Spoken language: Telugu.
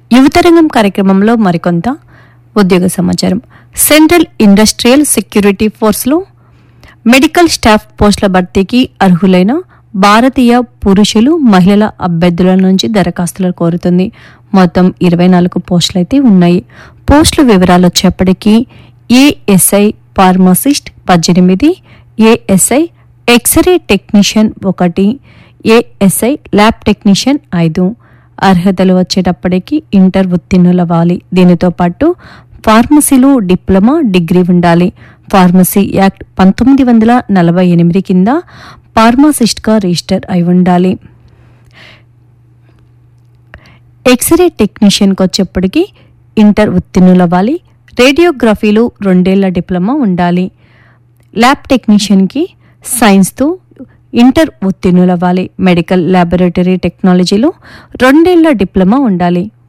యువతరంగం కార్యక్రమంలో మరికొంత ఉద్యోగ సమాచారం సెంట్రల్ ఇండస్ట్రియల్ సెక్యూరిటీ ఫోర్స్లో మెడికల్ స్టాఫ్ పోస్టుల భర్తీకి అర్హులైన భారతీయ పురుషులు మహిళల అభ్యర్థుల నుంచి దరఖాస్తులు కోరుతుంది మొత్తం ఇరవై నాలుగు పోస్టులు అయితే ఉన్నాయి పోస్టుల వివరాలు వచ్చేప్పటికీ ఏఎస్ఐ ఫార్మసిస్ట్ పద్దెనిమిది ఏఎస్ఐ ఎక్స్రే టెక్నీషియన్ ఒకటి ఏఎస్ఐ ల్యాబ్ టెక్నీషియన్ ఐదు అర్హతలు వచ్చేటప్పటికి ఇంటర్ ఉత్తీర్ణులవ్వాలి దీనితో పాటు ఫార్మసీలో డిప్లొమా డిగ్రీ ఉండాలి ఫార్మసీ యాక్ట్ పంతొమ్మిది వందల నలభై ఎనిమిది కింద ఫార్మాసిస్ట్గా రిజిస్టర్ అయి ఉండాలి ఎక్స్రే టెక్నీషియన్కి వచ్చేప్పటికి ఇంటర్ ఉత్తీర్ణులవ్వాలి రేడియోగ్రఫీలో రెండేళ్ల డిప్లొమా ఉండాలి ల్యాబ్ టెక్నీషియన్కి సైన్స్తో ఇంటర్ ఉత్తీర్ణులవ్వాలి మెడికల్ ల్యాబొరేటరీ టెక్నాలజీలో రెండేళ్ల డిప్లొమా ఉండాలి